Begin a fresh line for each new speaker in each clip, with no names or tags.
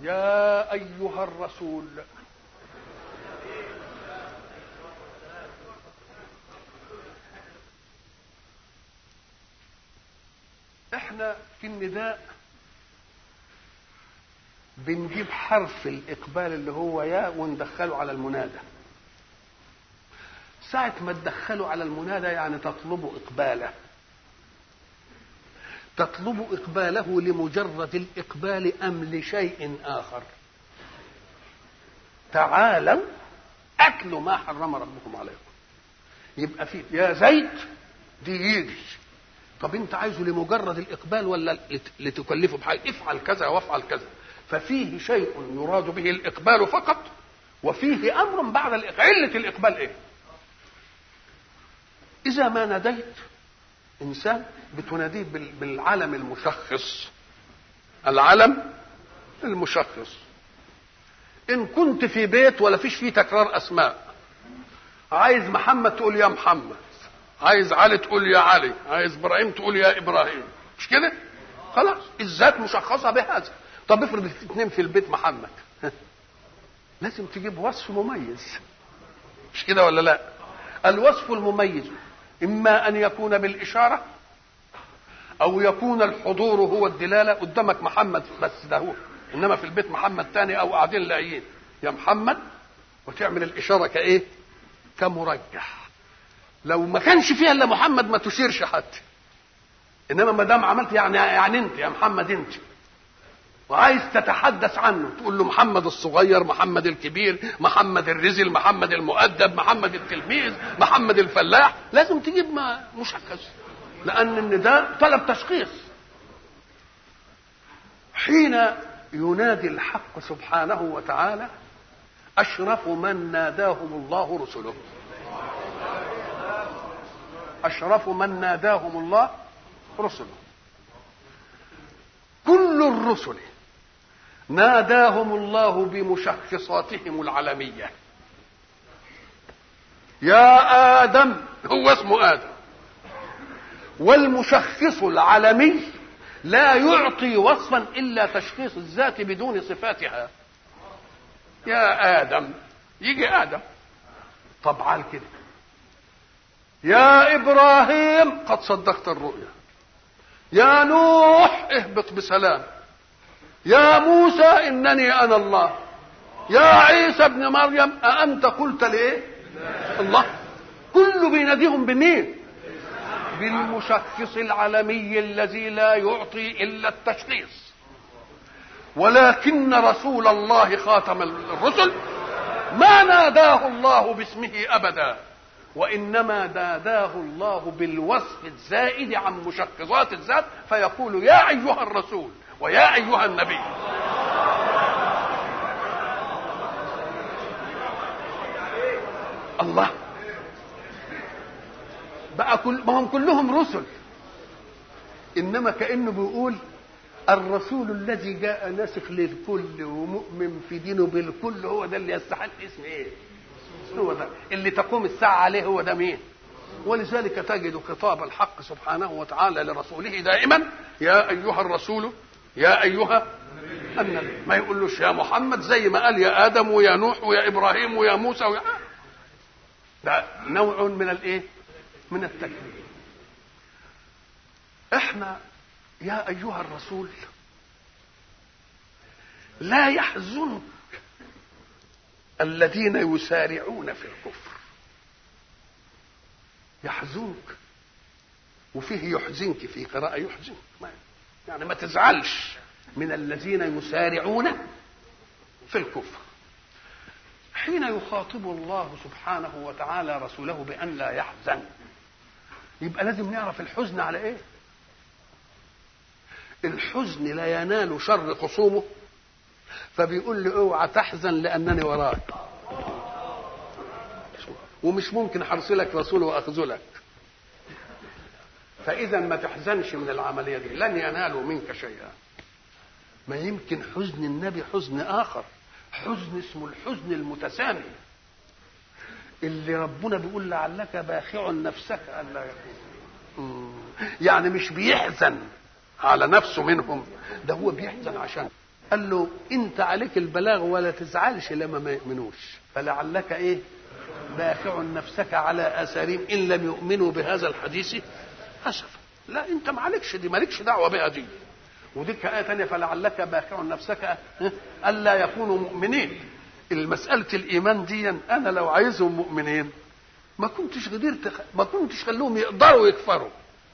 يا أيها الرسول احنا في النداء بنجيب حرف الإقبال اللي هو يا وندخله على المنادى ساعة ما تدخله على المنادى يعني تطلب إقباله تطلب إقباله لمجرد الإقبال أم لشيء آخر تعالوا أكلوا ما حرم ربكم عليكم يبقى في يا زيد دي يجي طب انت عايزه لمجرد الاقبال ولا لتكلفه بحاجه افعل كذا وافعل كذا ففيه شيء يراد به الاقبال فقط وفيه امر بعد الإقبال. عله الاقبال ايه اذا ما ناديت انسان بتناديه بالعلم المشخص العلم المشخص ان كنت في بيت ولا فيش فيه تكرار اسماء عايز محمد تقول يا محمد عايز علي تقول يا علي عايز ابراهيم تقول يا ابراهيم مش كده خلاص الذات مشخصه بهذا طب افرض اثنين في البيت محمد لازم تجيب وصف مميز مش كده ولا لا الوصف المميز اما ان يكون بالاشاره او يكون الحضور هو الدلاله قدامك محمد بس ده هو انما في البيت محمد تاني او قاعدين لاقيين يا محمد وتعمل الاشاره كايه كمرجح لو ما كانش فيها الا محمد ما تشيرش حتى انما ما دام عملت يعني يعني انت يا محمد انت وعايز تتحدث عنه تقول له محمد الصغير محمد الكبير محمد الرزل محمد المؤدب محمد التلميذ محمد الفلاح لازم تجيب ما مشخص لان النداء طلب تشخيص حين ينادي الحق سبحانه وتعالى اشرف من ناداهم الله رسله أشرف من ناداهم الله رسله كل الرسل ناداهم الله بمشخصاتهم العلمية يا آدم هو اسمه آدم والمشخص العلمي لا يعطي وصفا إلا تشخيص الذات بدون صفاتها يا آدم يجي آدم طبعا كده يا ابراهيم قد صدقت الرؤيا يا نوح اهبط بسلام يا موسى انني انا الله يا عيسى ابن مريم أأنت قلت لإيه؟ الله كله بيناديهم بمين؟ بالمشخص العالمي الذي لا يعطي إلا التشخيص ولكن رسول الله خاتم الرسل ما ناداه الله باسمه أبدا وانما ناداه الله بالوصف الزائد عن مشخصات الذات فيقول يا ايها الرسول ويا ايها النبي الله بقى كل ما هم كلهم رسل انما كانه بيقول الرسول الذي جاء ناسخ للكل ومؤمن في دينه بالكل هو ده اللي يستحق اسم ايه هو ده اللي تقوم الساعة عليه هو ده مين ولذلك تجد خطاب الحق سبحانه وتعالى لرسوله دائما يا أيها الرسول يا أيها النبي ما يقولوش يا محمد زي ما قال يا آدم ويا نوح ويا إبراهيم ويا موسى ويا ده نوع من الايه من التكليف احنا يا ايها الرسول لا يحزنك الذين يسارعون في الكفر يحزنك وفيه يحزنك في قراءة يحزنك يعني ما تزعلش من الذين يسارعون في الكفر حين يخاطب الله سبحانه وتعالى رسوله بأن لا يحزن يبقى لازم نعرف الحزن على ايه الحزن لا ينال شر خصومه فبيقول لي اوعى تحزن لانني وراك ومش ممكن حرصلك رسول واخذلك فاذا ما تحزنش من العمليه دي لن ينالوا منك شيئا ما يمكن حزن النبي حزن اخر حزن اسمه الحزن المتسامي اللي ربنا بيقول لعلك باخع نفسك الا يكون يعني مش بيحزن على نفسه منهم ده هو بيحزن عشان قال له انت عليك البلاغ ولا تزعلش لما ما يؤمنوش فلعلك ايه باخع نفسك على اثارهم ان لم يؤمنوا بهذا الحديث اسفا لا انت ما عليكش دي مالكش دعوه بها دي وديك آية ثانية فلعلك باخع نفسك ألا يكونوا مؤمنين المسألة الإيمان دي أنا لو عايزهم مؤمنين ما كنتش قدرت ما كنتش خلوهم يقدروا يكفروا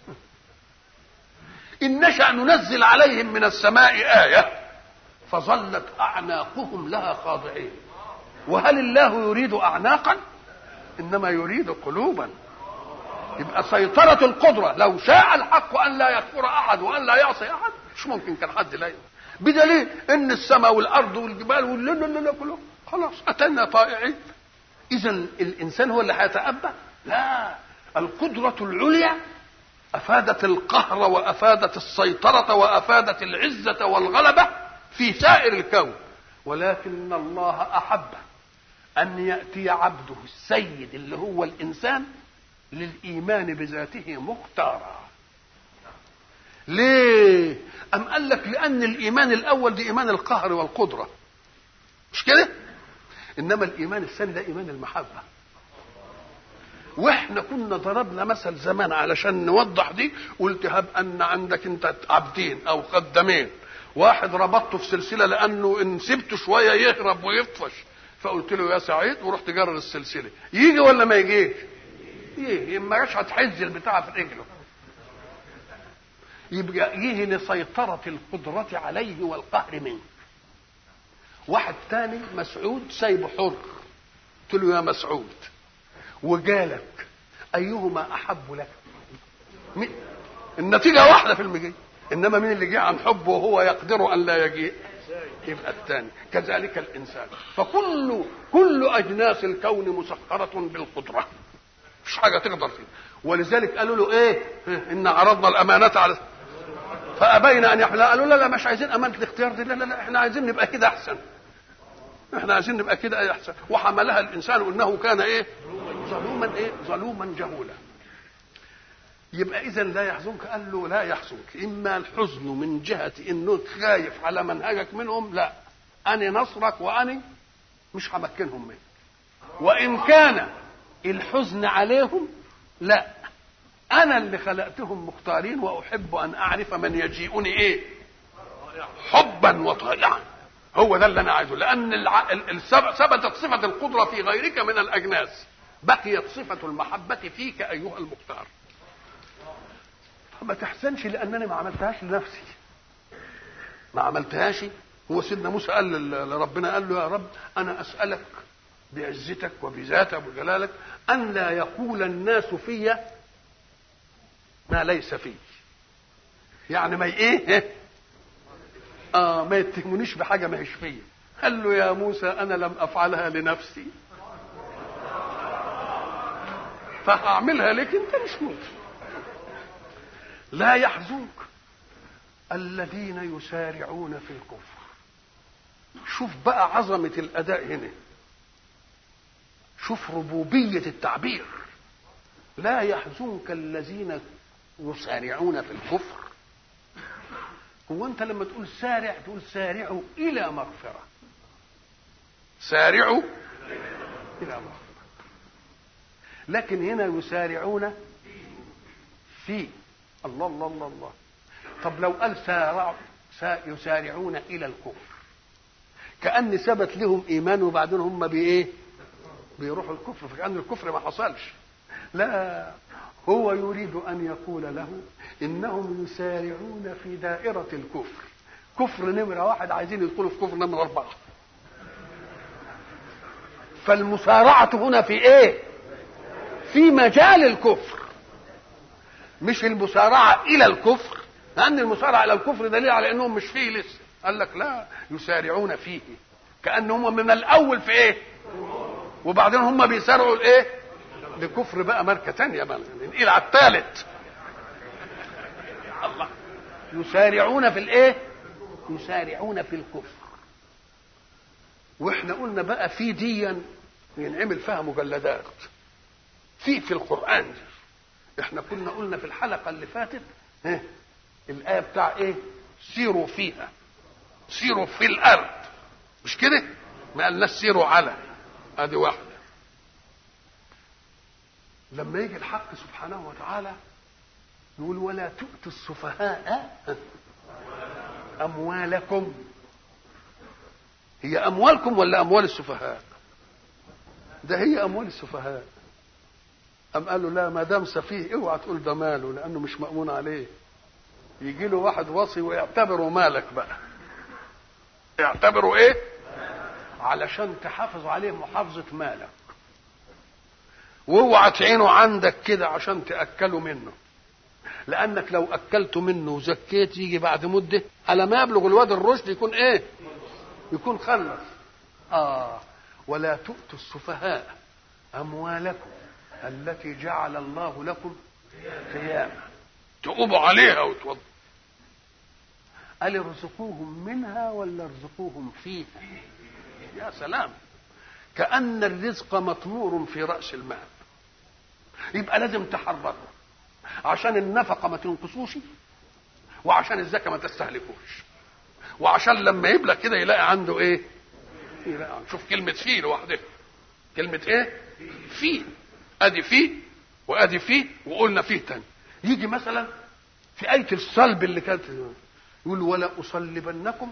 إن نشأ ننزل عليهم من السماء آية فظلت أعناقهم لها خاضعين وهل الله يريد أعناقا إنما يريد قلوبا يبقى سيطرة القدرة لو شاء الحق أن لا يكفر أحد وأن لا يعصي أحد مش ممكن كان حد لا بدليل ان السماء والارض والجبال واللا لا لا كله خلاص اتينا طائعين اذا الانسان هو اللي هيتأبى لا القدرة العليا افادت القهر وافادت السيطرة وافادت العزة والغلبة في سائر الكون ولكن الله احب ان ياتي عبده السيد اللي هو الانسان للايمان بذاته مختارا ليه أم قال لك لأن الإيمان الأول دي إيمان القهر والقدرة مش كده إنما الإيمان الثاني ده إيمان المحبة واحنا كنا ضربنا مثل زمان علشان نوضح دي قلت هب ان عندك انت عبدين او خدامين واحد ربطته في سلسله لانه ان سبته شويه يهرب ويطفش فقلت له يا سعيد ورحت جرر السلسله يجي ولا ما يجيش يجي ما جاش هتحز البتاع في رجله يبقى يجي لسيطرة القدرة عليه والقهر منه واحد تاني مسعود سايبه حر قلت له يا مسعود وجالك أيهما أحب لك النتيجة واحدة في المجيء إنما مين اللي جه عن حبه وهو يقدر أن لا يجيء يبقى الثاني كذلك الإنسان فكل كل أجناس الكون مسخرة بالقدرة مش حاجة تقدر فيه ولذلك قالوا له ايه ان عرضنا الامانه على فابين ان يحملها قالوا لا لا مش عايزين امانه الاختيار دي لا لا لا احنا عايزين نبقى كده احسن احنا عايزين نبقى كده احسن وحملها الانسان انه كان ايه ظلوما ايه ظلوما جهولا يبقى اذا لا يحزنك قال له لا يحزنك اما الحزن من جهه انه خايف على منهجك منهم لا انا نصرك واني مش همكنهم منك وان كان الحزن عليهم لا انا اللي خلقتهم مختارين واحب ان اعرف من يجيئني ايه حبا وطائعا هو ده اللي انا عايزه لان الع... ثبتت صفه القدره في غيرك من الاجناس بقيت صفه المحبه فيك ايها المختار فما تحزنش لانني ما عملتهاش لنفسي ما عملتهاش هو سيدنا موسى قال لربنا قال له يا رب انا اسالك بعزتك وبذاتك وجلالك ان لا يقول الناس في ما ليس في يعني ما ايه اه ما يتهمونيش بحاجه ما هيش فيا قال له يا موسى انا لم افعلها لنفسي فهعملها لك انت مش ممكن لا يحزنك الذين يسارعون في الكفر شوف بقى عظمه الاداء هنا شوف ربوبيه التعبير لا يحزنك الذين يسارعون في الكفر هو انت لما تقول سارع تقول سارعوا الى مغفره سارعوا الى مغفره لكن هنا يسارعون في الله الله الله الله طب لو قال سارع يسارعون الى الكفر كان ثبت لهم ايمان وبعدين هم بايه بيروحوا الكفر فكان الكفر ما حصلش لا هو يريد ان يقول له انهم يسارعون في دائره الكفر كفر نمره واحد عايزين يدخلوا في كفر نمره اربعه فالمسارعه هنا في ايه في مجال الكفر مش المسارعه الى الكفر لان المسارعه الى الكفر دليل على انهم مش فيه لسه قال لك لا يسارعون فيه كانهم من الاول في ايه وبعدين هم بيسارعوا الايه لكفر بقى ماركه ثانيه بقى ننقل على الثالث الله يسارعون في الايه يسارعون في الكفر واحنا قلنا بقى في ديا ينعمل فيها مجلدات في في القران دي احنا كنا قلنا في الحلقه اللي فاتت ها الايه بتاع ايه سيروا فيها سيروا في الارض مش كده ما قالناش سيروا على ادي واحده لما يجي الحق سبحانه وتعالى يقول ولا تؤتوا السفهاء اموالكم هي اموالكم ولا اموال السفهاء ده هي اموال السفهاء ام قالوا لا ما دام سفيه اوعى تقول ده ماله لانه مش مامون عليه يجي له واحد وصي ويعتبره مالك بقى يعتبره ايه علشان تحافظ عليه محافظة مالك واوعى تعينه عندك كده عشان تأكله منه لأنك لو أكلته منه وزكيت يجي بعد مدة على ما يبلغ الواد الرشد يكون إيه؟ يكون خلص آه ولا تؤتوا السفهاء أموالكم التي جعل الله لكم قياما تقوموا عليها وتوضوا قال ارزقوهم منها ولا ارزقوهم فيها يا سلام كأن الرزق مطمور في رأس المال يبقى لازم تحرره عشان النفقة ما تنقصوش وعشان الزكاة ما تستهلكوش وعشان لما يبلغ كده يلاقي عنده ايه يلاقي شوف كلمة فيه لوحدها كلمة ايه فيه ادي فيه وادي فيه وقلنا فيه تاني يجي مثلا في آية الصلب اللي كانت يقول ولا أصلبنكم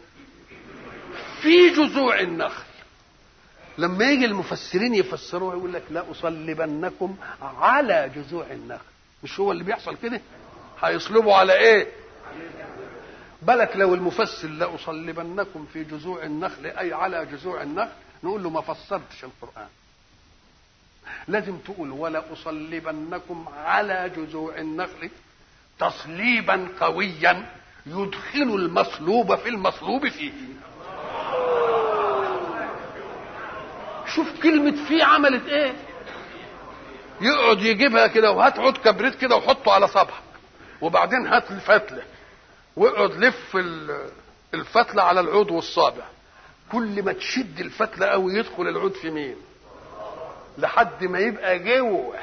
في جذوع النخل لما يجي المفسرين يفسروها يقول لك لا أصلبنكم على جذوع النخل مش هو اللي بيحصل كده هيصلبوا على ايه بالك لو المفسر لا أصلبنكم في جذوع النخل أي على جذوع النخل نقول له ما فسرتش القرآن لازم تقول ولا أصلبنكم على جذوع النخل تصليبا قويا يدخل المصلوب في المصلوب فيه شوف كلمة فيه عملت ايه يقعد يجيبها كده وهات عود كبريت كده وحطه على صبعك وبعدين هات الفتلة واقعد لف الفتلة على العود والصابع كل ما تشد الفتلة قوي يدخل العود في مين لحد ما يبقى جوه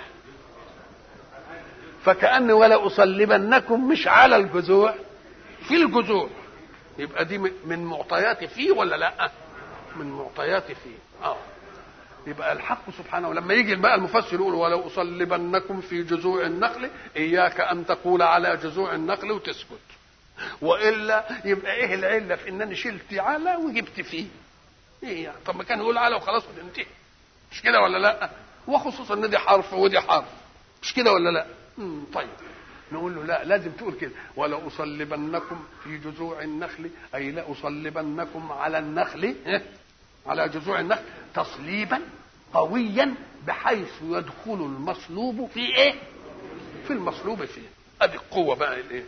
فكأن ولا أصلبنكم مش على الجذوع في الجذوع يبقى دي من معطيات فيه ولا لا من معطيات فيه اه يبقى الحق سبحانه ولما يجي بقى المفسر يقول ولو أصلبنكم في جذوع النخل إياك أن تقول على جذوع النخل وتسكت وإلا يبقى إيه العلة في إن أنا شلت على وجبت فيه إيه يعني طب ما كان يقول على وخلاص وتنتهي مش كده ولا لا وخصوصا ان دي حرف ودي حرف مش كده ولا لا مم طيب نقول له لا لازم تقول كده ولا أصلبنكم في جذوع النخل أي لا أصلبنكم على النخل على جذوع النخل تصليبا قويا بحيث يدخل المصلوب في ايه في المصلوب فيه ادي القوة بقى الايه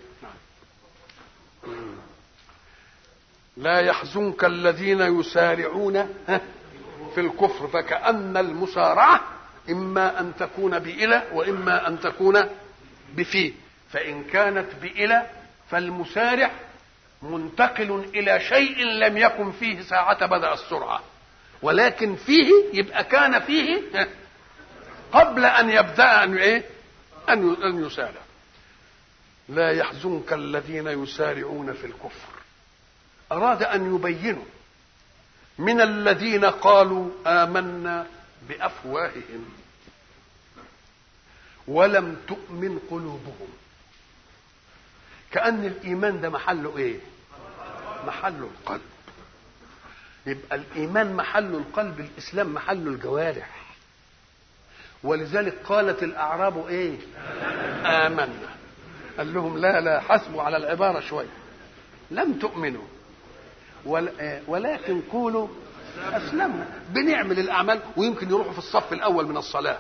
لا يحزنك الذين يسارعون في الكفر فكأن المسارعة إما أن تكون بإلى وإما أن تكون بفيه فإن كانت بإلى فالمسارع منتقل إلى شيء لم يكن فيه ساعة بدأ السرعة ولكن فيه يبقى كان فيه قبل أن يبدأ أن إيه؟ أن أن يسارع لا يحزنك الذين يسارعون في الكفر أراد أن يبينوا من الذين قالوا آمنا بأفواههم ولم تؤمن قلوبهم كأن الإيمان ده محله إيه؟ محله القلب يبقى الإيمان محله القلب الإسلام محله الجوارح ولذلك قالت الأعراب إيه؟ آمنا قال لهم لا لا حسبوا على العبارة شوية لم تؤمنوا ولكن قولوا أسلمنا بنعمل الأعمال ويمكن يروحوا في الصف الأول من الصلاة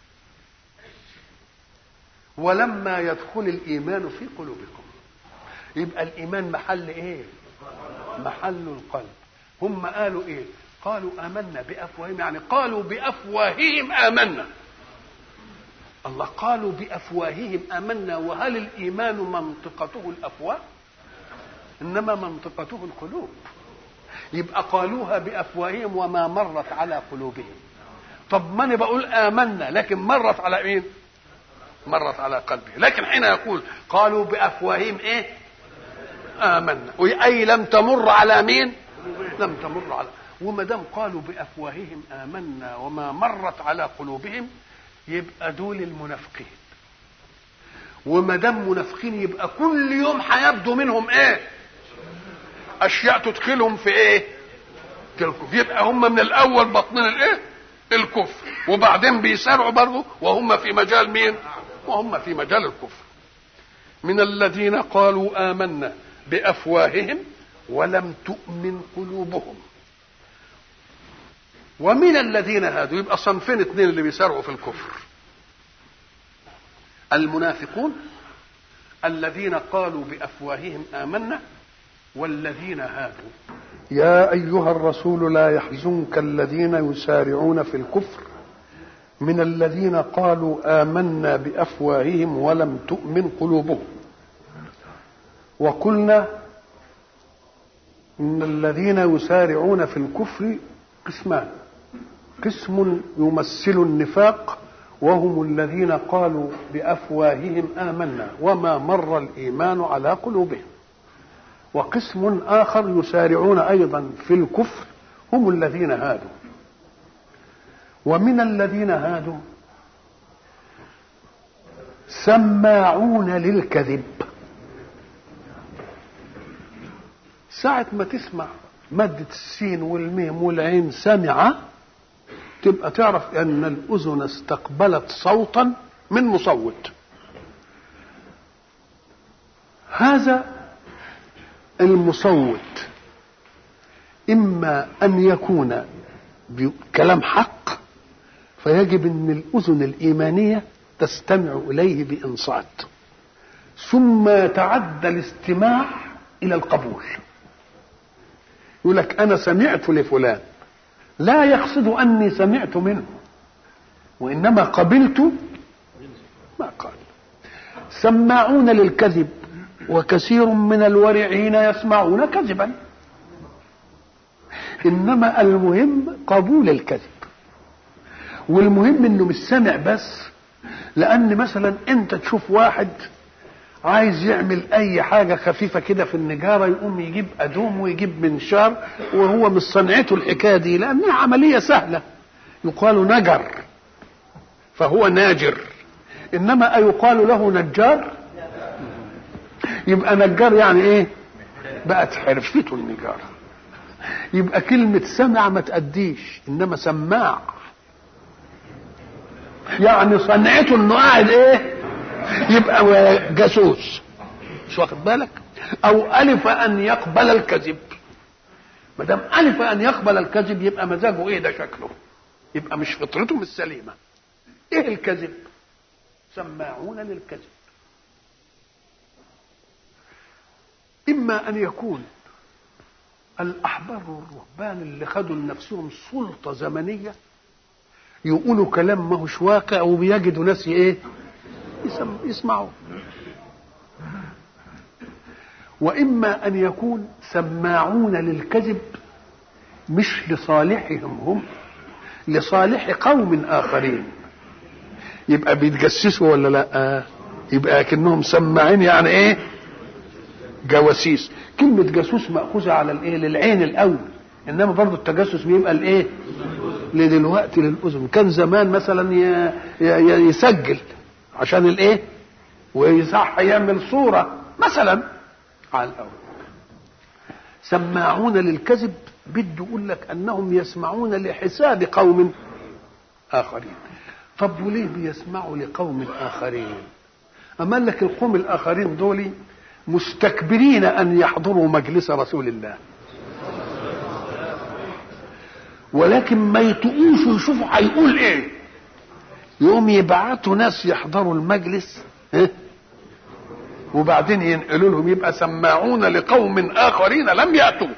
ولما يدخل الإيمان في قلوبكم يبقى الإيمان محل إيه محل القلب هم قالوا إيه قالوا آمنا بأفواههم يعني قالوا بأفواههم آمنا الله قالوا بأفواههم آمنا وهل الإيمان منطقته الأفواه إنما منطقته القلوب يبقى قالوها بافواههم وما مرت على قلوبهم طب ما انا بقول امنا لكن مرت على مين مرت على قلبه لكن حين يقول قالوا بافواههم ايه آمنا أي لم تمر على مين لم تمر على وما دام قالوا بأفواههم آمنا وما مرت على قلوبهم يبقى دول المنافقين وما دام منافقين يبقى كل يوم هيبدو منهم ايه اشياء تدخلهم في ايه في الكفر يبقى هم من الاول باطنين الايه الكفر وبعدين بيسارعوا برضه وهم في مجال مين وهم في مجال الكفر من الذين قالوا آمنا بأفواههم ولم تؤمن قلوبهم ومن الذين هادوا يبقى صنفين اثنين اللي بيسارعوا في الكفر المنافقون الذين قالوا بافواههم امنا والذين هادوا يا ايها الرسول لا يحزنك الذين يسارعون في الكفر من الذين قالوا امنا بافواههم ولم تؤمن قلوبهم وقلنا ان الذين يسارعون في الكفر قسمان قسم يمثل النفاق وهم الذين قالوا بافواههم امنا وما مر الايمان على قلوبهم وقسم اخر يسارعون ايضا في الكفر هم الذين هادوا ومن الذين هادوا سماعون للكذب ساعة ما تسمع مادة السين والميم والعين سمع تبقى تعرف ان الاذن استقبلت صوتا من مصوت هذا المصوت اما ان يكون بكلام حق فيجب ان الاذن الايمانيه تستمع اليه بانصات ثم يتعدى الاستماع الى القبول يقول لك انا سمعت لفلان لا يقصد اني سمعت منه وانما قبلت ما قال سماعون للكذب وكثير من الورعين يسمعون كذبا انما المهم قبول الكذب والمهم انه مش سمع بس لان مثلا انت تشوف واحد عايز يعمل اي حاجه خفيفه كده في النجاره يقوم يجيب ادوم ويجيب منشار وهو مش صنعته الحكايه دي لانها عمليه سهله يقال نجر فهو ناجر انما ايقال له نجار يبقى نجار يعني ايه بقت حرفته النجاره يبقى كلمه سمع ما تأديش انما سماع يعني صنعته انه قاعد ايه يبقى جاسوس مش واخد بالك او الف ان يقبل الكذب ما دام الف ان يقبل الكذب يبقى مزاجه ايه ده شكله يبقى مش فطرته مش سليمه ايه الكذب سماعون للكذب اما ان يكون الاحبار والرهبان اللي خدوا لنفسهم سلطه زمنيه يقولوا كلام ما هوش واقع وبيجدوا ناس ايه يسمعوا واما ان يكون سماعون للكذب مش لصالحهم هم لصالح قوم اخرين يبقى بيتجسسوا ولا لا يبقى كأنهم سماعين يعني ايه جواسيس كلمة جاسوس مأخوذة على الايه للعين الأول إنما برضو التجسس بيبقى الايه لدلوقتي للأذن كان زمان مثلا يسجل عشان الايه ويصح يعمل صورة مثلا على الأول سماعون للكذب بده يقول لك أنهم يسمعون لحساب قوم آخرين طب وليه بيسمعوا لقوم آخرين أما لك القوم الآخرين دول مستكبرين أن يحضروا مجلس رسول الله ولكن ما يتقوش ويشوفوا هيقول ايه يقوم يبعتوا ناس يحضروا المجلس اه؟ وبعدين ينقلوا لهم يبقى سماعون لقوم اخرين لم ياتوك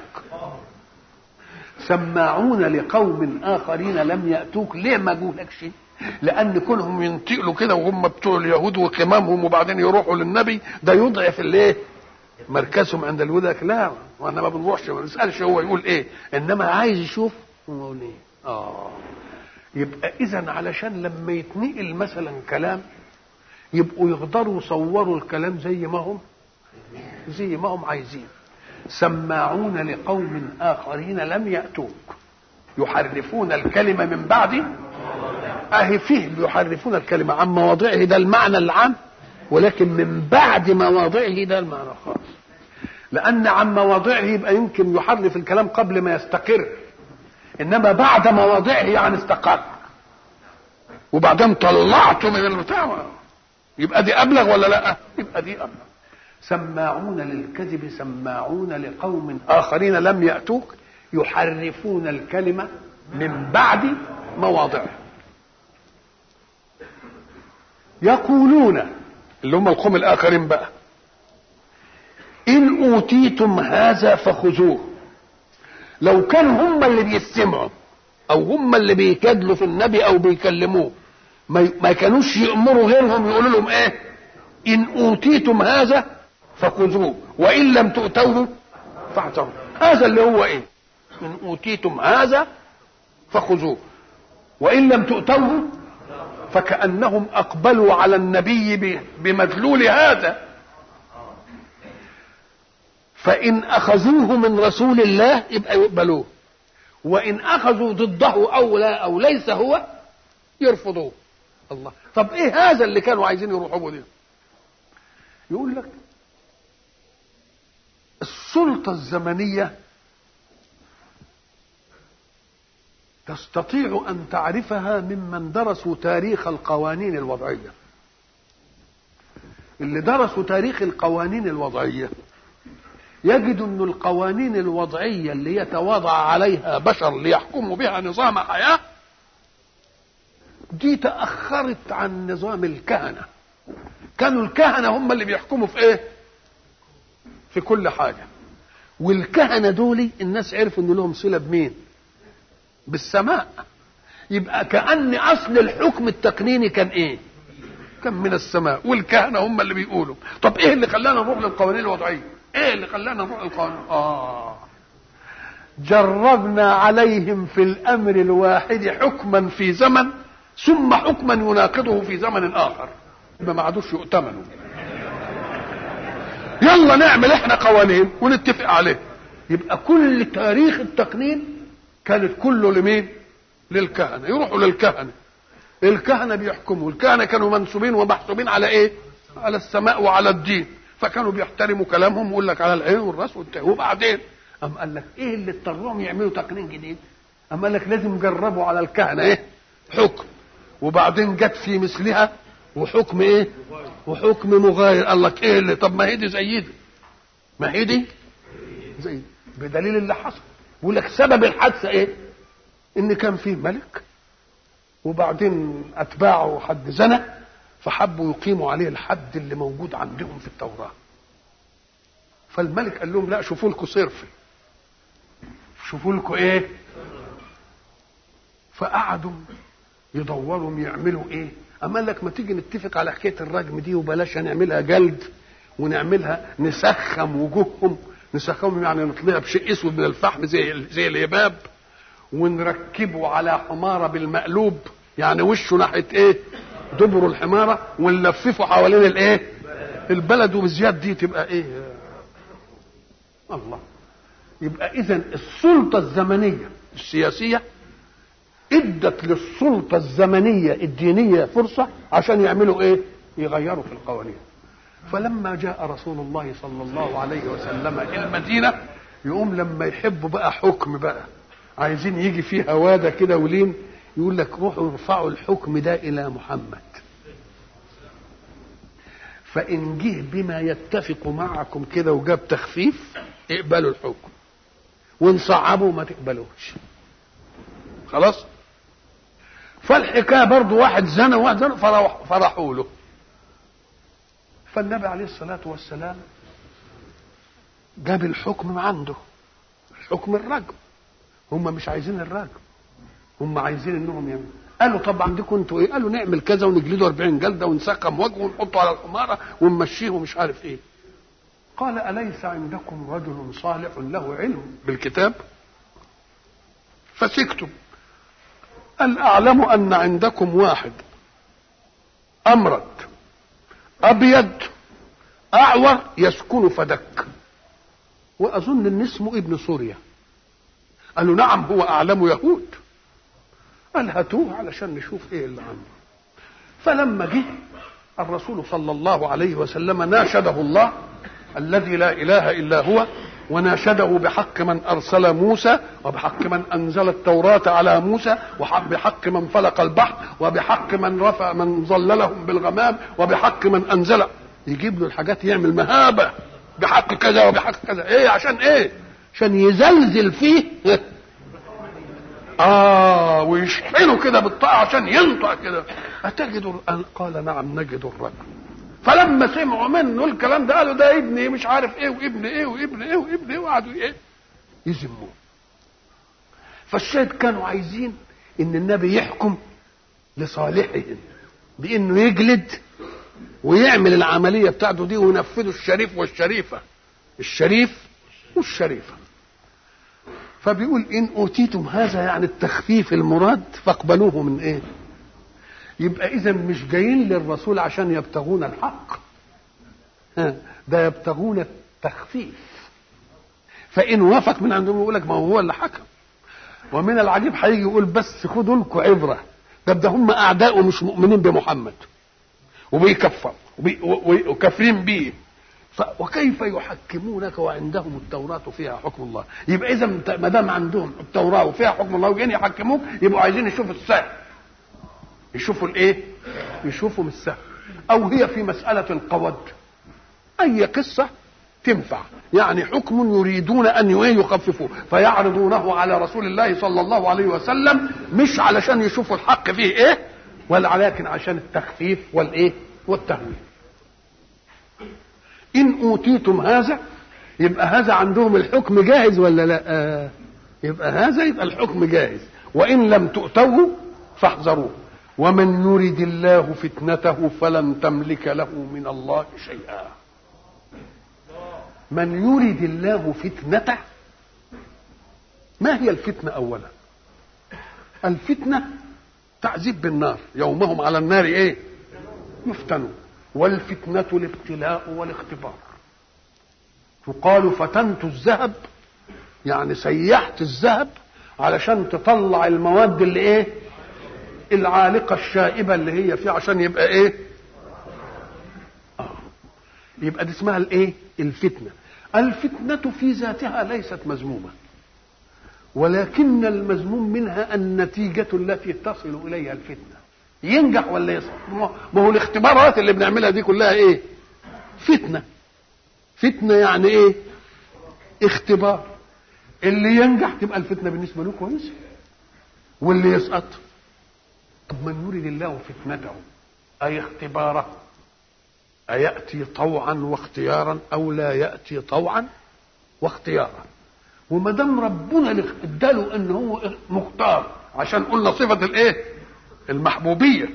سماعون لقوم اخرين لم ياتوك ليه ما جولكش لان كونهم ينتقلوا كده وهم بتوع اليهود وقمامهم وبعدين يروحوا للنبي ده يضعف الايه مركزهم عند اليهود لا وانا ما بنروحش ما بنسالش هو يقول ايه انما عايز يشوف يقول ايه اه يبقى اذا علشان لما يتنقل مثلا كلام يبقوا يقدروا يصوروا الكلام زي ما هم زي ما هم عايزين سماعون لقوم آخرين لم يأتوك يحرفون الكلمة من بعد أهي فيه يحرفون الكلمة عن مواضعه ده المعنى العام ولكن من بعد مواضعه ده المعنى الخاص لأن عن مواضعه يبقى يمكن يحرف الكلام قبل ما يستقر إنما بعد مواضعه يعني استقر وبعدين طلعته من البتاع يبقى دي أبلغ ولا لا؟ يبقى دي أبلغ سماعون للكذب سماعون لقوم آخرين لم يأتوك يحرفون الكلمة من بعد مواضعه يقولون اللي هم القوم الآخرين بقى إن أوتيتم هذا فخذوه لو كان هم اللي بيستمعوا أو هم اللي بيجادلوا في النبي أو بيكلموه ما كانوش يأمروا غيرهم يقولوا لهم إيه إن أوتيتم هذا فخذوه وإن لم تؤتوه فاعتروا هذا اللي هو إيه إن أوتيتم هذا فخذوه وإن لم تؤتوه فكأنهم أقبلوا على النبي بمدلول هذا فإن أخذوه من رسول الله يبقى يقبلوه وإن أخذوا ضده أو لا أو ليس هو يرفضوه الله طب إيه هذا اللي كانوا عايزين يروحوا به يقول لك السلطة الزمنية تستطيع أن تعرفها ممن درسوا تاريخ القوانين الوضعية اللي درسوا تاريخ القوانين الوضعية يجد أن القوانين الوضعية اللي يتواضع عليها بشر ليحكموا بها نظام حياة دي تأخرت عن نظام الكهنة كانوا الكهنة هم اللي بيحكموا في ايه في كل حاجة والكهنة دول الناس عرفوا ان لهم صلة بمين بالسماء يبقى كأن أصل الحكم التقنيني كان إيه؟ كان من السماء والكهنة هم اللي بيقولوا طب إيه اللي خلانا نروح للقوانين الوضعية؟ إيه اللي خلانا نروح للقوانين؟ آه جربنا عليهم في الأمر الواحد حكما في زمن ثم حكما يناقضه في زمن آخر يبقى ما عادوش يؤتمنوا يلا نعمل احنا قوانين ونتفق عليه يبقى كل تاريخ التقنين كانت كله لمين للكهنة يروحوا للكهنة الكهنة بيحكموا الكهنة كانوا منسوبين ومحسوبين على ايه على السماء وعلى الدين فكانوا بيحترموا كلامهم ويقول لك على العين والراس والتاء وبعدين أم قال لك ايه اللي اضطرهم يعملوا تقنين جديد أم قال لك لازم يجربوا على الكهنة ايه حكم وبعدين جت في مثلها وحكم ايه وحكم مغاير قال لك ايه اللي طب ما هي دي زي دي ما هي دي زي بدليل اللي حصل يقول لك سبب الحادثه ايه؟ ان كان في ملك وبعدين اتباعه حد زنى فحبوا يقيموا عليه الحد اللي موجود عندهم في التوراه فالملك قال لهم لا شوفوا لكم صرف شوفوا لكم ايه فقعدوا يدوروا يعملوا ايه اما لك ما تيجي نتفق على حكايه الرجم دي وبلاش نعملها جلد ونعملها نسخم وجوههم نسخهم يعني نطلعها بشيء اسود من الفحم زي زي اليباب ونركبه على حماره بالمقلوب يعني وشه ناحيه ايه دبر الحماره ونلففه حوالين الايه البلد وبزياد دي تبقى ايه الله يبقى اذا السلطه الزمنيه السياسيه ادت للسلطه الزمنيه الدينيه فرصه عشان يعملوا ايه يغيروا في القوانين فلما جاء رسول الله صلى الله عليه وسلم المدينة يقوم لما يحبوا بقى حكم بقى عايزين يجي فيه هوادة كده ولين يقول لك روحوا ارفعوا الحكم ده إلى محمد فإن جه بما يتفق معكم كده وجاب تخفيف اقبلوا الحكم وإن صعبوا ما تقبلوش خلاص فالحكاية برضو واحد زنى وواحد زنى فرحوا له فالنبي عليه الصلاة والسلام جاب الحكم من عنده حكم الرجم هم مش عايزين الرجم هم عايزين انهم يعملوا قالوا طب عندكم انتوا ايه؟ قالوا نعمل كذا ونجلده 40 جلده ونسقم وجهه ونحطه على الحماره ونمشيه ومش عارف ايه. قال اليس عندكم رجل صالح له علم بالكتاب؟ فسكتم. قال اعلم ان عندكم واحد امرد ابيض اعور يسكن فدك واظن ان اسمه ابن سوريا قالوا نعم هو اعلم يهود قال هاتوه علشان نشوف ايه اللي عنده فلما جه الرسول صلى الله عليه وسلم ناشده الله الذي لا اله الا هو وناشده بحق من ارسل موسى وبحق من انزل التوراه على موسى وبحق من فلق البحر وبحق من رفع من ظللهم بالغمام وبحق من انزل يجيب له الحاجات يعمل مهابه بحق كذا وبحق كذا ايه عشان ايه عشان يزلزل فيه اه ويشحنه كده بالطاعه عشان ينطق كده اتجد قال نعم نجد الرجل فلما سمعوا منه الكلام ده قالوا ده ابني مش عارف ايه وابن ايه وابن ايه وابن ايه وقعدوا ايه يذموه فالشاهد كانوا عايزين ان النبي يحكم لصالحهم بانه يجلد ويعمل العمليه بتاعته دي وينفذوا الشريف والشريفه الشريف والشريفه فبيقول ان اوتيتم هذا يعني التخفيف المراد فاقبلوه من ايه يبقى اذا مش جايين للرسول عشان يبتغون الحق ده يبتغون التخفيف فان وافق من عندهم يقول لك ما هو اللي حكم ومن العجيب هيجي يقول بس خدوا لكم عبره ده ده هم اعداء ومش مؤمنين بمحمد وبيكفروا وكافرين بيه وكيف يحكمونك وعندهم التوراة فيها حكم الله يبقى إذا ما دام عندهم التوراة وفيها حكم الله وجايين يحكموك يبقوا عايزين يشوفوا السهل يشوفوا الايه يشوفوا من السهل او هي في مسألة القود اي قصة تنفع يعني حكم يريدون ان يخففوه فيعرضونه على رسول الله صلى الله عليه وسلم مش علشان يشوفوا الحق فيه ايه ولا ولكن عشان التخفيف والايه والتهويل ان اوتيتم هذا يبقى هذا عندهم الحكم جاهز ولا لا آه يبقى هذا يبقى الحكم جاهز وان لم تؤتوه فاحذروه ومن يرد الله فتنته فلن تملك له من الله شيئا من يرد الله فتنته ما هي الفتنه اولا الفتنه تعذيب بالنار يومهم على النار ايه يفتنون والفتنة الابتلاء والاختبار يقال فتنت الذهب يعني سيحت الذهب علشان تطلع المواد اللي ايه العالقة الشائبة اللي هي فيه عشان يبقى ايه آه. يبقى دي اسمها الايه الفتنة الفتنة في ذاتها ليست مذمومة ولكن المذموم منها النتيجة التي تصل إليها الفتنة ينجح ولا يسقط ما هو الاختبارات اللي بنعملها دي كلها ايه فتنة فتنة يعني ايه اختبار اللي ينجح تبقى الفتنة بالنسبة له كويسة واللي يسقط طب من يريد الله فتنته أي اختباره أيأتي طوعا واختيارا أو لا يأتي طوعا واختيارا وما دام ربنا اداله ان هو مختار عشان قلنا صفة الايه؟ المحبوبية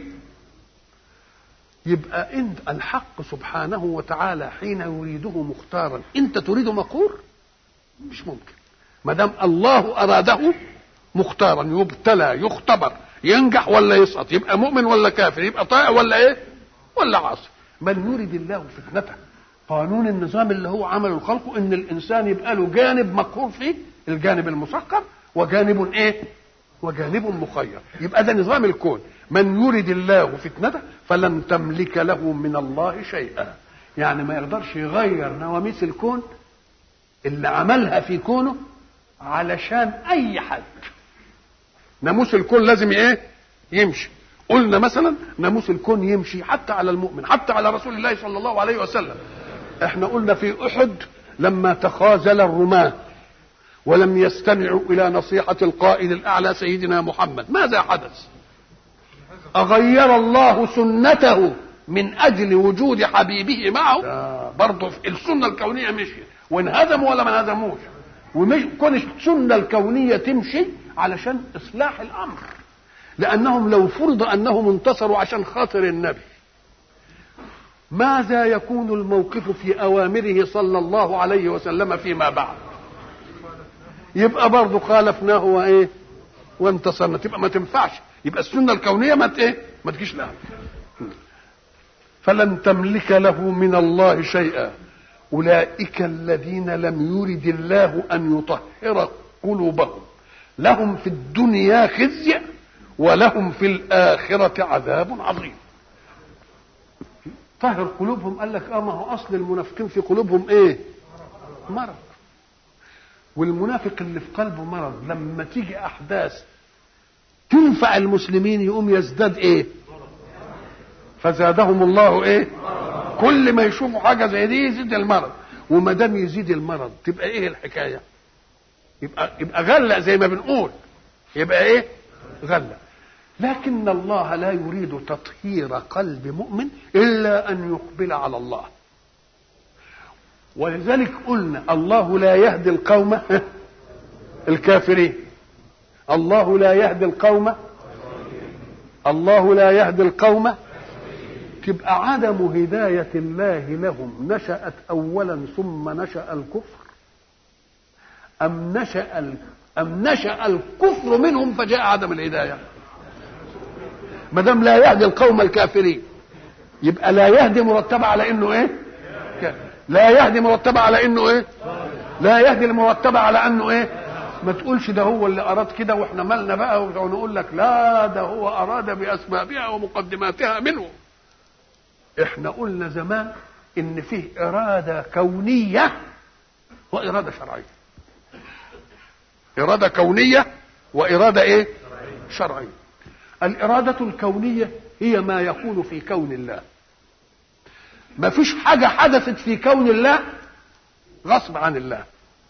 يبقى انت الحق سبحانه وتعالى حين يريده مختارا انت تريده مقهور مش ممكن ما دام الله اراده مختارا يبتلى يختبر ينجح ولا يسقط يبقى مؤمن ولا كافر يبقى طائع ولا ايه ولا عاصي من يريد الله فتنته قانون النظام اللي هو عمله خلقه ان الانسان يبقى له جانب مقهور فيه الجانب المسخر وجانب ايه وجانب مخير يبقى ده نظام الكون من يرد الله فتنته فلن تملك له من الله شيئا يعني ما يقدرش يغير نواميس الكون اللي عملها في كونه علشان اي حد ناموس الكون لازم ايه يمشي قلنا مثلا ناموس الكون يمشي حتى على المؤمن حتى على رسول الله صلى الله عليه وسلم احنا قلنا في احد لما تخاذل الرماه ولم يستمعوا الى نصيحه القائد الاعلى سيدنا محمد ماذا حدث اغير الله سنته من اجل وجود حبيبه معه برضه السنه الكونيه مشيت وانهزموا ولا ما انهزموش ومش كون السنه الكونيه تمشي علشان اصلاح الامر لانهم لو فرض انهم انتصروا عشان خاطر النبي ماذا يكون الموقف في اوامره صلى الله عليه وسلم فيما بعد يبقى برضه خالفناه وايه وانتصرنا تبقى ما تنفعش يبقى السنه الكونيه ما ايه ما تجيش لها فلن تملك له من الله شيئا أولئك الذين لم يرد الله أن يطهر قلوبهم لهم في الدنيا خزي ولهم في الآخرة عذاب عظيم طهر قلوبهم قال لك اه ما هو اصل المنافقين في قلوبهم ايه مرض والمنافق اللي في قلبه مرض لما تيجي احداث تنفع المسلمين يقوم يزداد ايه فزادهم الله ايه كل ما يشوفوا حاجه زي دي يزيد المرض وما دام يزيد المرض تبقى ايه الحكايه يبقى يبقى غلة زي ما بنقول يبقى ايه غلة لكن الله لا يريد تطهير قلب مؤمن الا ان يقبل على الله ولذلك قلنا الله لا يهدي القوم الكافرين الله لا يهدي القوم الله لا يهدي القوم تبقى عدم هداية الله لهم نشأت أولا ثم نشأ الكفر أم نشأ ال... أم نشأ الكفر منهم فجاء عدم الهداية ما دام لا يهدي القوم الكافرين يبقى لا يهدي مرتبة على إنه إيه؟ لا يهدي مرتبة على إنه إيه؟ لا يهدي المرتبة على إنه إيه؟ ما تقولش ده هو اللي أراد كده وإحنا مالنا بقى ونقول لك لا ده هو أراد بأسبابها ومقدماتها منه احنا قلنا زمان ان فيه اراده كونيه واراده شرعيه اراده كونيه واراده ايه شرعيه الاراده الكونيه هي ما يكون في كون الله ما فيش حاجه حدثت في كون الله غصب عن الله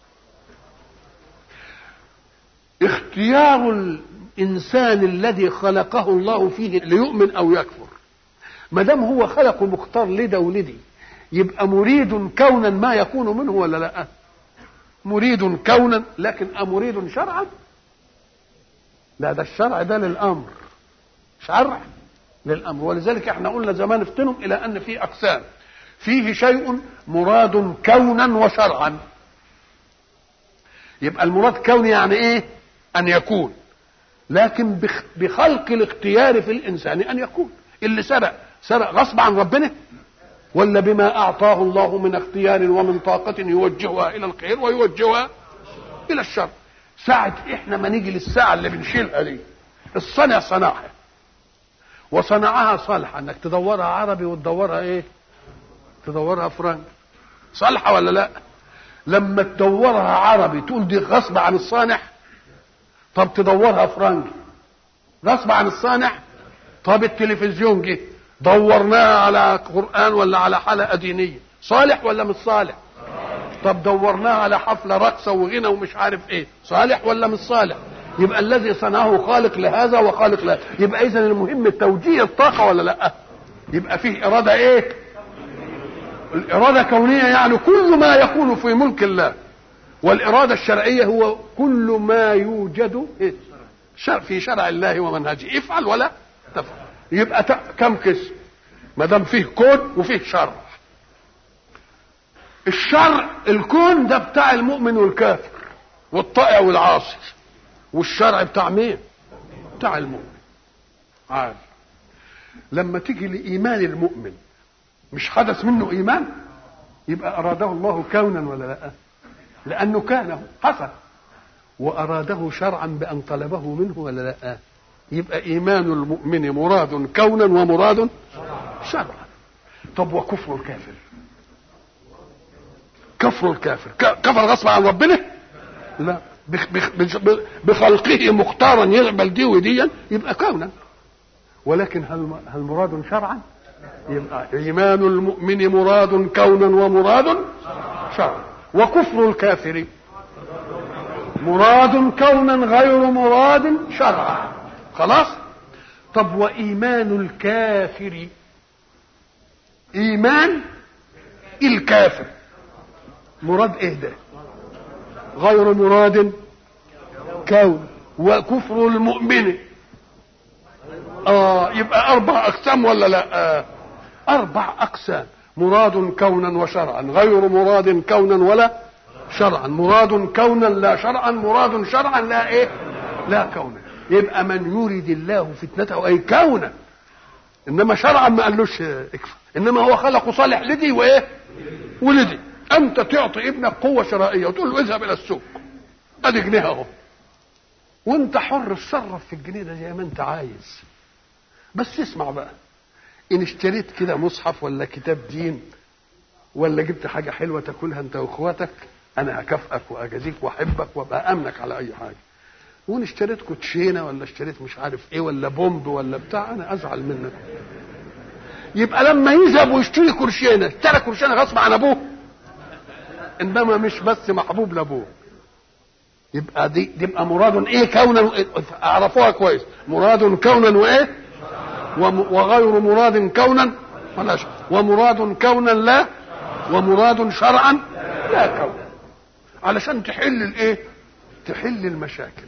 اختيار الانسان الذي خلقه الله فيه ليؤمن او يكفر ما دام هو خلقه مختار لده ولدي يبقى مريد كونا ما يكون منه ولا لا مريد كونا لكن أمريد شرعا لا ده الشرع ده للأمر شرع للأمر ولذلك احنا قلنا زمان افتنهم إلى أن في أقسام فيه شيء مراد كونا وشرعا يبقى المراد كوني يعني ايه أن يكون لكن بخلق الاختيار في الإنسان أن يكون اللي سرق سرق غصب عن ربنا ولا بما اعطاه الله من اختيار ومن طاقة يوجهها الى الخير ويوجهها الى الشر ساعة احنا ما نيجي للساعة اللي بنشيلها دي الصنع صنعها وصنعها صالحة انك تدورها عربي وتدورها ايه تدورها فرنك صالحة ولا لا لما تدورها عربي تقول دي غصب عن الصانع طب تدورها فرنك غصب عن الصانع طب التلفزيون جه دورناها على قرآن ولا على حلقة دينية صالح ولا مش صالح طب دورناها على حفلة رقصة وغنى ومش عارف ايه صالح ولا مش صالح يبقى الذي صنعه خالق لهذا وخالق لهذا يبقى اذا المهم توجيه الطاقة ولا لا يبقى فيه إرادة ايه الإرادة كونية يعني كل ما يكون في ملك الله والإرادة الشرعية هو كل ما يوجد في شرع الله ومنهجه افعل ولا تفعل يبقى كم قسم ما دام فيه كون وفيه شرع الشرع الكون ده بتاع المؤمن والكافر والطائع والعاصي والشرع بتاع مين بتاع المؤمن عادي لما تيجي لايمان المؤمن مش حدث منه ايمان يبقى اراده الله كونا ولا لا لانه كان حصل واراده شرعا بان طلبه منه ولا لا يبقى ايمان المؤمن مراد كونا ومراد شرعا طب وكفر الكافر كفر الكافر كفر غصب عن ربنا لا بخلقه مختارا يقبل دي وديا يبقى كونا ولكن هل هل مراد شرعا يبقى ايمان المؤمن مراد كونا ومراد شرعا وكفر الكافر مراد كونا غير مراد شرعا خلاص طب وايمان الكافر ايمان الكافر مراد ايه ده غير مراد كون وكفر المؤمن اه يبقى اربع اقسام ولا لا آه. اربع اقسام مراد كونا وشرعا غير مراد كونا ولا شرعا مراد كونا لا شرعا مراد شرعا لا ايه لا كونا يبقى من يريد الله فتنته اي كونا انما شرعا ما قالوش اكفر انما هو خلقه صالح لدي وايه ولدي انت تعطي ابنك قوه شرائيه وتقول له اذهب الى السوق ادي جنيه اهو وانت حر اتصرف في الجنيه ده زي ما انت عايز بس اسمع بقى ان اشتريت كده مصحف ولا كتاب دين ولا جبت حاجه حلوه تاكلها انت واخواتك انا هكافئك واجازيك واحبك وابقى امنك على اي حاجه وان اشتريت كوتشينه ولا اشتريت مش عارف ايه ولا بومب ولا بتاع انا ازعل منك يبقى لما يذهب ويشتري كرشينه اشترى كرشينه غصب عن ابوه انما مش بس محبوب لابوه يبقى دي يبقى مراد ايه كونا اعرفوها كويس مراد كونا وايه وغير مراد كونا ولا شيء ومراد كونا لا ومراد شرعا لا كونا علشان تحل الايه تحل المشاكل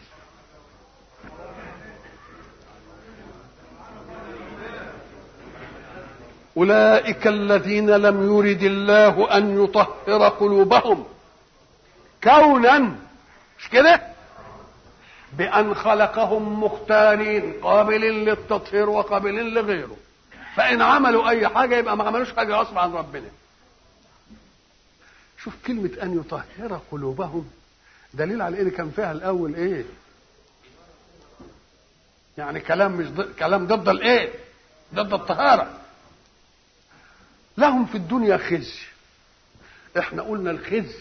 اولئك الذين لم يرد الله ان يطهر قلوبهم كونا مش كده بان خلقهم مختارين قابلين للتطهير وقابلين لغيره فان عملوا اي حاجه يبقى ما عملوش حاجه غصب عن ربنا شوف كلمه ان يطهر قلوبهم دليل على ان كان فيها الاول ايه يعني كلام مش ضد كلام ضد الايه ضد الطهاره لهم في الدنيا خزي احنا قلنا الخزي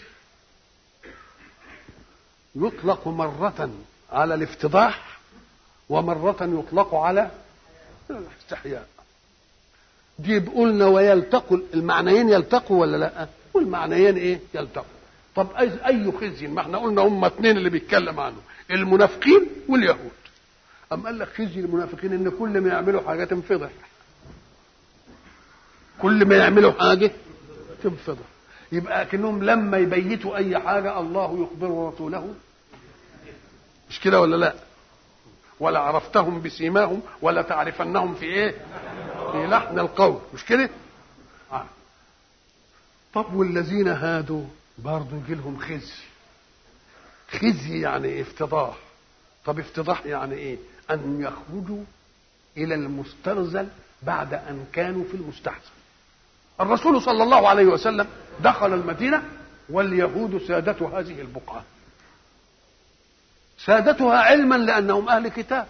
يطلق مرة على الافتضاح ومرة يطلق على الاستحياء دي قلنا ويلتقوا المعنيين يلتقوا ولا لا والمعنيين ايه يلتقوا طب اي خزي ما احنا قلنا هم اثنين اللي بيتكلم عنه المنافقين واليهود أم قال لك خزي المنافقين ان كل ما يعملوا حاجه تنفضح كل ما يعملوا حاجه تنفضح يبقى كأنهم لما يبيتوا اي حاجه الله يخبر رسوله مش كده ولا لا ولا عرفتهم بسيماهم ولا تعرفنهم في ايه في لحن القول مش كده آه. طب والذين هادوا برضه يجي لهم خزي خزي يعني افتضاح طب افتضاح يعني ايه ان يخرجوا الى المسترزل بعد ان كانوا في المستحسن الرسول صلى الله عليه وسلم دخل المدينه واليهود سادة هذه البقعه سادتها علما لانهم اهل كتاب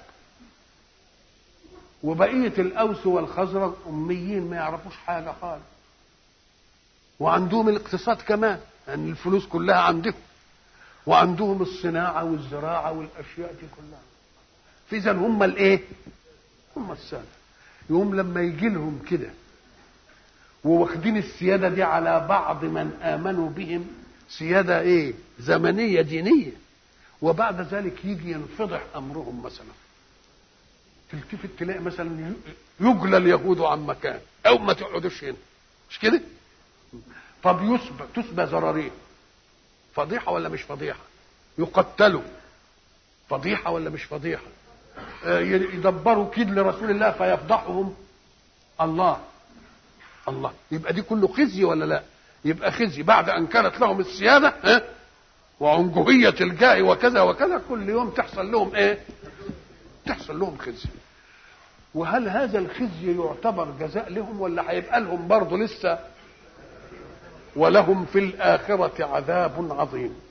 وبقيه الاوس والخزرج اميين ما يعرفوش حاجه خالص وعندهم الاقتصاد كمان لان يعني الفلوس كلها عندهم وعندهم الصناعه والزراعه والاشياء دي كلها فاذا هم الايه هم الساده يوم لما يجي لهم كده وواخدين السياده دي على بعض من امنوا بهم سياده ايه زمنيه دينيه وبعد ذلك يجي ينفضح امرهم مثلا تلتفت تلاقي مثلا يجلى اليهود عن مكان او ما تقعدوش هنا مش كده طب يسبى تسبى زرارين فضيحه ولا مش فضيحه يقتلوا فضيحه ولا مش فضيحه يدبروا كيد لرسول الله فيفضحهم الله الله يبقى دي كله خزي ولا لا يبقى خزي بعد ان كانت لهم السياده ها وعنجهية الجاه وكذا وكذا كل يوم تحصل لهم ايه تحصل لهم خزي وهل هذا الخزي يعتبر جزاء لهم ولا هيبقى لهم برضه لسه ولهم في الآخرة عذاب عظيم